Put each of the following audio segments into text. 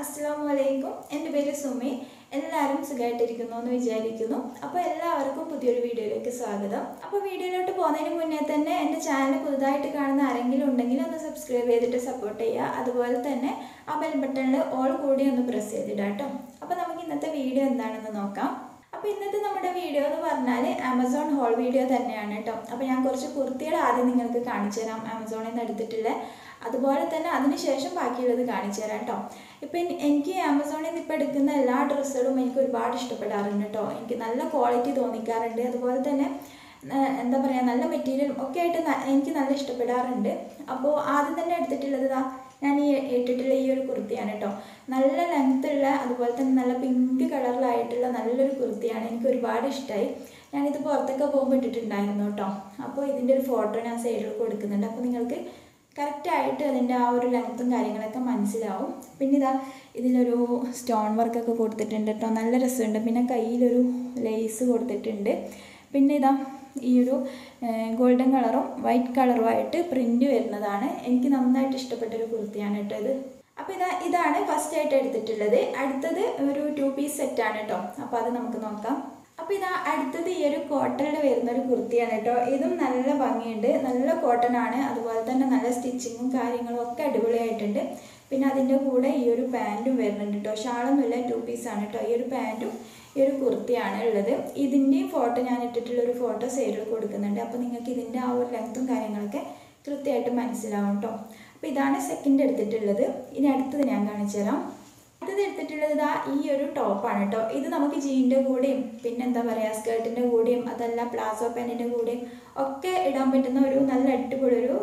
അസ്സാം വലൈക്കും എൻ്റെ പേര് സുമി എല്ലാവരും സുഖമായിട്ടിരിക്കുന്നു എന്ന് വിചാരിക്കുന്നു അപ്പോൾ എല്ലാവർക്കും പുതിയൊരു വീഡിയോയിലേക്ക് സ്വാഗതം അപ്പോൾ വീഡിയോയിലോട്ട് പോകുന്നതിന് മുന്നേ തന്നെ എൻ്റെ ചാനൽ പുതുതായിട്ട് കാണുന്ന ആരെങ്കിലും ഉണ്ടെങ്കിൽ ഒന്ന് സബ്സ്ക്രൈബ് ചെയ്തിട്ട് സപ്പോർട്ട് ചെയ്യുക അതുപോലെ തന്നെ ആ ബെൽ ബട്ടണിൽ ഓൾ കൂടി ഒന്ന് പ്രസ് ചെയ്തിടാം കേട്ടോ അപ്പോൾ നമുക്ക് ഇന്നത്തെ വീഡിയോ എന്താണെന്ന് നോക്കാം അപ്പോൾ ഇന്നത്തെ നമ്മുടെ വീഡിയോ എന്ന് പറഞ്ഞാൽ ആമസോൺ ഹോൾ വീഡിയോ തന്നെയാണ് കേട്ടോ അപ്പോൾ ഞാൻ കുറച്ച് കുർത്തികൾ ആദ്യം നിങ്ങൾക്ക് കാണിച്ചു തരാം ആമസോണിൽ നിന്ന് എടുത്തിട്ടുള്ള അതുപോലെ തന്നെ അതിനുശേഷം ബാക്കിയുള്ളത് കാണിച്ചു തരാം കേട്ടോ ഇപ്പം എൻ- എനിക്ക് ആമസോണിൽ നിന്ന് ഇപ്പോൾ എടുക്കുന്ന എല്ലാ ഡ്രസ്സുകളും എനിക്ക് ഒരുപാട് ഇഷ്ടപ്പെടാറുണ്ട് കേട്ടോ എനിക്ക് നല്ല ക്വാളിറ്റി തോന്നിക്കാറുണ്ട് അതുപോലെ തന്നെ ന- എന്താ പറയുക നല്ല മെറ്റീരിയൽ ഒക്കെ ആയിട്ട് ന- എനിക്ക് നല്ല ഇഷ്ടപ്പെടാറുണ്ട് അപ്പോൾ ആദ്യം തന്നെ എടുത്തിട്ടുള്ളത് ഇതാ ഞാൻ ഈ ഇട്ടിട്ടുള്ള ഈ ഒരു കുർത്തിയാണ് കേട്ടോ നല്ല ലെങ്ത് ഉള്ള അതുപോലെ തന്നെ നല്ല പിങ്ക് കളറിലായിട്ടുള്ള നല്ലൊരു കുർത്തിയാണ് എനിക്ക് ഒരുപാട് ഇഷ്ടമായി ഞാനിത് പുറത്തൊക്കെ പോകുമ്പോൾ ഇട്ടിട്ടുണ്ടായിരുന്നു കേട്ടോ അപ്പോൾ ഇതിൻ്റെ ഒരു ഫോട്ടോ ഞാൻ സൈഡിൽ കൊടുക്കുന്നുണ്ട് അപ്പോൾ നിങ്ങൾക്ക് കറക്റ്റായിട്ട് അതിൻ്റെ ആ ഒരു ലെങ്ത്തും കാര്യങ്ങളൊക്കെ മനസ്സിലാവും പിന്നെ ഇതാ ഇതിലൊരു സ്റ്റോൺ വർക്കൊക്കെ കൊടുത്തിട്ടുണ്ട് കേട്ടോ നല്ല രസമുണ്ട് പിന്നെ കയ്യിലൊരു ലേസ് കൊടുത്തിട്ടുണ്ട് പിന്നെ ഇതാ ഈ ഒരു ഗോൾഡൻ കളറും വൈറ്റ് കളറുമായിട്ട് പ്രിൻ്റ് വരുന്നതാണ് എനിക്ക് നന്നായിട്ട് ഇഷ്ടപ്പെട്ട ഒരു കുർത്തിയാണ് കേട്ടോ ഇത് അപ്പോൾ ഇതാ ഇതാണ് ഫസ്റ്റ് ആയിട്ട് എടുത്തിട്ടുള്ളത് അടുത്തത് ഒരു ടു പീസ് സെറ്റാണ് കേട്ടോ അപ്പോൾ അത് നമുക്ക് നോക്കാം അപ്പോൾ ഇതാ അടുത്തത് ഈ ഒരു കോട്ടണിൽ വരുന്ന ഒരു കുർത്തിയാണ് കേട്ടോ ഇതും നല്ല ഭംഗിയുണ്ട് നല്ല കോട്ടൺ ആണ് അതുപോലെ തന്നെ നല്ല സ്റ്റിച്ചിങ്ങും കാര്യങ്ങളും ഒക്കെ അടിപൊളിയായിട്ടുണ്ട് പിന്നെ അതിൻ്റെ കൂടെ ഈ ഒരു പാൻറ്റും വരുന്നുണ്ട് കേട്ടോ ഷാളൊന്നുമില്ല ടു പീസാണ് കേട്ടോ ഈ ഒരു പാൻറ്റും ഈ ഒരു കുർത്തിയാണ് ഉള്ളത് ഇതിൻ്റെയും ഫോട്ടോ ഞാൻ ഇട്ടിട്ടുള്ള ഒരു ഫോട്ടോ സൈഡിൽ കൊടുക്കുന്നുണ്ട് അപ്പോൾ നിങ്ങൾക്ക് ഇതിൻ്റെ ആ ഒരു ലെങ്ത്തും കാര്യങ്ങളൊക്കെ കൃത്യമായിട്ട് മനസ്സിലാവും കേട്ടോ അപ്പോൾ ഇതാണ് സെക്കൻഡ് എടുത്തിട്ടുള്ളത് ഇനി അടുത്തത് ഞാൻ കാണിച്ചു തരാം അടുത്തത് എടുത്തിട്ടുള്ളത് ഇതാ ഈ ഒരു ടോപ്പാണ് കേട്ടോ ഇത് നമുക്ക് ജീൻ്റെ കൂടെയും പിന്നെ എന്താ പറയുക സ്കേർട്ടിൻ്റെ കൂടെയും അതല്ല പ്ലാസോ പാൻറ്റിൻ്റെ കൂടെയും ഒക്കെ ഇടാൻ പറ്റുന്ന ഒരു നല്ല അടിപൊളി ഒരു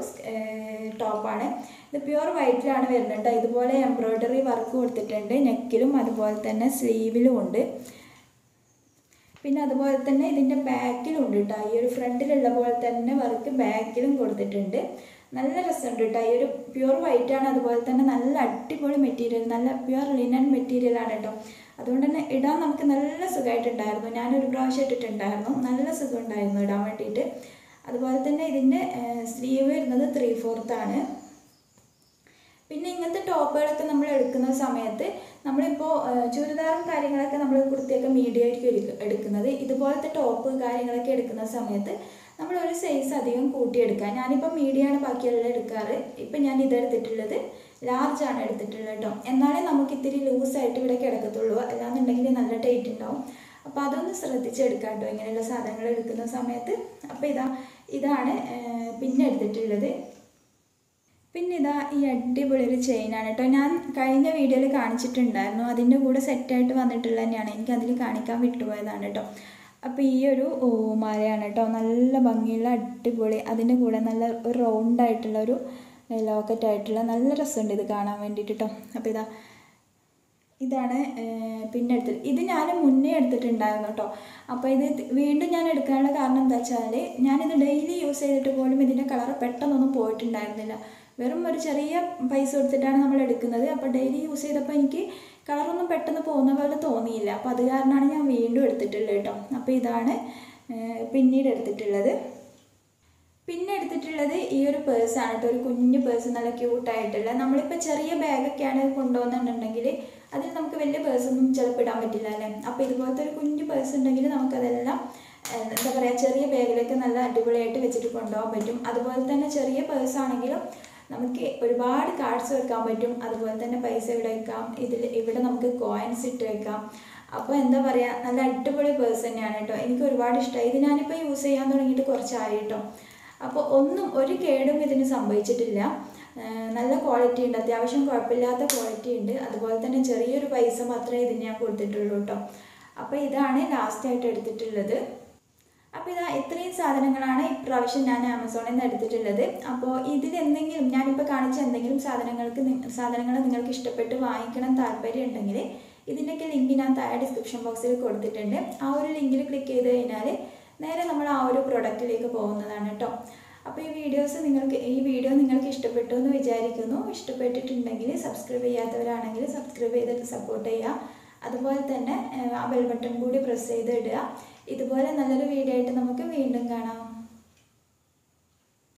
ടോപ്പാണ് ഇത് പ്യുവർ വൈറ്റിലാണ് വരുന്നത് കേട്ടോ ഇതുപോലെ എംബ്രോയ്ഡറി വർക്ക് കൊടുത്തിട്ടുണ്ട് നെക്കിലും അതുപോലെ തന്നെ സ്ലീവിലും ഉണ്ട് പിന്നെ അതുപോലെ തന്നെ ഇതിൻ്റെ ബാക്കിലും ഉണ്ട് കേട്ടോ ഈ ഒരു ഫ്രണ്ടിലുള്ള പോലെ തന്നെ വർക്ക് ബാക്കിലും കൊടുത്തിട്ടുണ്ട് നല്ല രസമുണ്ട് കേട്ടോ ഈ ഒരു പ്യുവർ വൈറ്റ് ആണ് അതുപോലെ തന്നെ നല്ല അടിപൊളി മെറ്റീരിയൽ നല്ല പ്യുവർ ലിനൻ മെറ്റീരിയൽ ആണ് കേട്ടോ അതുകൊണ്ട് തന്നെ ഇടാൻ നമുക്ക് നല്ല സുഖമായിട്ടുണ്ടായിരുന്നു ഞാനൊരു പ്രാവശ്യം ഇട്ടിട്ടുണ്ടായിരുന്നു നല്ല സുഖം ഉണ്ടായിരുന്നു ഇടാൻ വേണ്ടിയിട്ട് അതുപോലെ തന്നെ ഇതിൻ്റെ സ്ലീവ് വരുന്നത് ത്രീ ഫോർത്ത് ആണ് പിന്നെ ഇങ്ങനത്തെ ടോപ്പുകളൊക്കെ നമ്മൾ എടുക്കുന്ന സമയത്ത് നമ്മളിപ്പോൾ ചുരിദാറും കാര്യങ്ങളൊക്കെ നമ്മൾ കുർത്തിയൊക്കെ മീഡിയം ആയിരിക്കും എടുക്ക- എടുക്കുന്നത് ഇതുപോലത്തെ ടോപ്പ് കാര്യങ്ങളൊക്കെ എടുക്കുന്ന സമയത്ത് നമ്മൾ ഒരു സൈസ് അധികം കൂട്ടിയെടുക്കുക ഞാനിപ്പോൾ മീഡിയമാണ് ബാക്കിയെല്ലാം എടുക്കാറ് ഇപ്പം ഞാൻ ഇതെടുത്തിട്ടുള്ളത് ലാർജ് ആണ് എടുത്തിട്ടുള്ളത് കേട്ടോ എന്നാലേ നമുക്ക് ഇത്തിരി ലൂസായിട്ട് ഇവിടെ കിടക്കത്തുള്ളൂ അല്ലാന്നുണ്ടെങ്കിൽ നല്ല ടൈറ്റ് ഉണ്ടാവും അപ്പോൾ അതൊന്ന് ശ്രദ്ധിച്ചെടുക്കാം കേട്ടോ ഇങ്ങനെയുള്ള സാധനങ്ങൾ എടുക്കുന്ന സമയത്ത് അപ്പോൾ ഇതാ ഇതാണ് ഏർ, പിന്നെ എടുത്തിട്ടുള്ളത് പിന്നെ ഇതാ ഈ അടിപൊളി ഒരു ചെയിനാണ് കേട്ടോ ഞാൻ കഴിഞ്ഞ വീഡിയോയിൽ കാണിച്ചിട്ടുണ്ടായിരുന്നു അതിൻ്റെ കൂടെ സെറ്റായിട്ട് വന്നിട്ടുള്ള തന്നെയാണ് എനിക്ക് അതിൽ കാണിക്കാൻ വിട്ടുപോയതാണ് കേട്ടോ അപ്പോൾ ഈ ഒരു ഓ മാലയാണ് കേട്ടോ നല്ല ഭംഗിയുള്ള അടിപൊളി അതിൻ്റെ കൂടെ നല്ല ഒരു റൗണ്ട് ആയിട്ടുള്ള ഒരു ലോക്കറ്റ് ആയിട്ടുള്ള നല്ല രസമുണ്ട് ഇത് കാണാൻ വേണ്ടിയിട്ട് കേട്ടോ അപ്പോൾ ഇതാ ഇതാണ് ഏർ, പിന്നെ എടുത്തത് ഇത് ഞാൻ മുന്നേ എടുത്തിട്ടുണ്ടായിരുന്നു കേട്ടോ അപ്പോൾ ഇത് തി- വീണ്ടും ഞാൻ എടുക്കാനുള്ള കാരണം എന്താ വെച്ചാൽ ഞാനിത് ഡെയിലി യൂസ് ചെയ്തിട്ട് പോലും ഇതിൻ്റെ കളർ പെട്ടെന്നൊന്നും പോയിട്ടുണ്ടായിരുന്നില്ല വെറും ഒരു ചെറിയ പൈസ കൊടുത്തിട്ടാണ് നമ്മൾ എടുക്കുന്നത് അപ്പോൾ ഡെയിലി യൂസ് ചെയ്തപ്പോൾ എനിക്ക് കളറൊന്നും പെട്ടെന്ന് പോകുന്ന പോലെ തോന്നിയില്ല അപ്പോൾ അത് കാരണമാണ് ഞാൻ വീണ്ടും എടുത്തിട്ടുള്ളത് കേട്ടോ അപ്പോൾ ഇതാണ് ഏർ, പിന്നീട് എടുത്തിട്ടുള്ളത് പിന്നെ എടുത്തിട്ടുള്ളത് ഈ ഒരു പേഴ്സാണ് കേട്ടോ ഒരു കുഞ്ഞു പേഴ്സ് നല്ല ക്യൂട്ടായിട്ടുള്ള നമ്മളിപ്പോൾ ചെറിയ ബാഗൊക്കെയാണ് കൊണ്ടുപോകുന്നുണ്ടെങ്കിൽ അതിൽ നമുക്ക് വലിയ പേഴ്സൊന്നും ചിലപ്പോൾ ഇടാൻ പറ്റില്ല അല്ലേ അപ്പോൾ ഇതുപോലത്തെ ഒരു കുഞ്ഞു പേഴ്സ് ഉണ്ടെങ്കിൽ നമുക്കതെല്ലാം ഏഹ്, എന്താ പറയുക ചെറിയ ബാഗിലൊക്കെ നല്ല അടിപൊളിയായിട്ട് വെച്ചിട്ട് കൊണ്ടുപോകാൻ പറ്റും അതുപോലെ തന്നെ ചെറിയ പേഴ്സ് ആണെങ്കിലും നമുക്ക് ഒരുപാട് കാർഡ്സ് വെക്കാൻ പറ്റും അതുപോലെ തന്നെ പൈസ ഇവിടെ വെക്കാം ഇതിൽ ഇവിടെ നമുക്ക് കോയിൻസ് ഇട്ട് വെക്കാം അപ്പോൾ എന്താ പറയുക നല്ല അടിപൊളി പേഴ്സ് തന്നെയാണ് കേട്ടോ എനിക്ക് ഒരുപാട് ഇഷ്ടമായി ഇത് ഞാനിപ്പോൾ യൂസ് ചെയ്യാൻ തുടങ്ങിയിട്ട് കുറച്ചായി കേട്ടോ അപ്പോൾ ഒന്നും ഒരു കേടും ഇതിന് സംഭവിച്ചിട്ടില്ല ആ, നല്ല ക്വാളിറ്റി ഉണ്ട് അത്യാവശ്യം കുഴപ്പമില്ലാത്ത ക്വാളിറ്റി ഉണ്ട് അതുപോലെ തന്നെ ചെറിയൊരു പൈസ മാത്രമേ ഇതിന് ഞാൻ കൊടുത്തിട്ടുള്ളൂ കേട്ടോ അപ്പോൾ ഇതാണ് ലാസ്റ്റായിട്ട് എടുത്തിട്ടുള്ളത് അപ്പോൾ ഇതാ ഇത്രയും സാധനങ്ങളാണ് ഇപ്രാവശ്യം ഞാൻ ആമസോണിൽ നിന്ന് എടുത്തിട്ടുള്ളത് അപ്പോൾ ഇതിൽ എന്തെങ്കിലും ഞാനിപ്പോൾ കാണിച്ച എന്തെങ്കിലും സാധനങ്ങൾക്ക് നി- സാധനങ്ങൾ നിങ്ങൾക്ക് ഇഷ്ടപ്പെട്ട് വാങ്ങിക്കണം താല്പര്യം ഉണ്ടെങ്കിൽ ഇതിൻ്റെയൊക്കെ ലിങ്ക് ഞാൻ താഴെ ഡിസ്ക്രിപ്ഷൻ ബോക്സിൽ കൊടുത്തിട്ടുണ്ട് ആ ഒരു ലിങ്കിൽ ക്ലിക്ക് ചെയ്ത് കഴിഞ്ഞാൽ നേരെ നമ്മൾ ആ ഒരു പ്രൊഡക്റ്റിലേക്ക് പോകുന്നതാണ് കേട്ടോ അപ്പോൾ ഈ വീഡിയോസ് നിങ്ങൾക്ക് ഈ വീഡിയോ നിങ്ങൾക്ക് ഇഷ്ടപ്പെട്ടു എന്ന് വിചാരിക്കുന്നു ഇഷ്ടപ്പെട്ടിട്ടുണ്ടെങ്കിൽ സബ്സ്ക്രൈബ് ചെയ്യാത്തവരാണെങ്കിൽ സബ്സ്ക്രൈബ് ചെയ്തിട്ട് സപ്പോർട്ട് ചെയ്യുക അതുപോലെ തന്നെ ഏഹ്, ആ ബെൽ ബട്ടൺ കൂടി പ്രസ് ചെയ്ത് ഇടുക ഇതുപോലെ നല്ലൊരു വീഡിയോ ആയിട്ട് നമുക്ക് വീണ്ടും കാണാം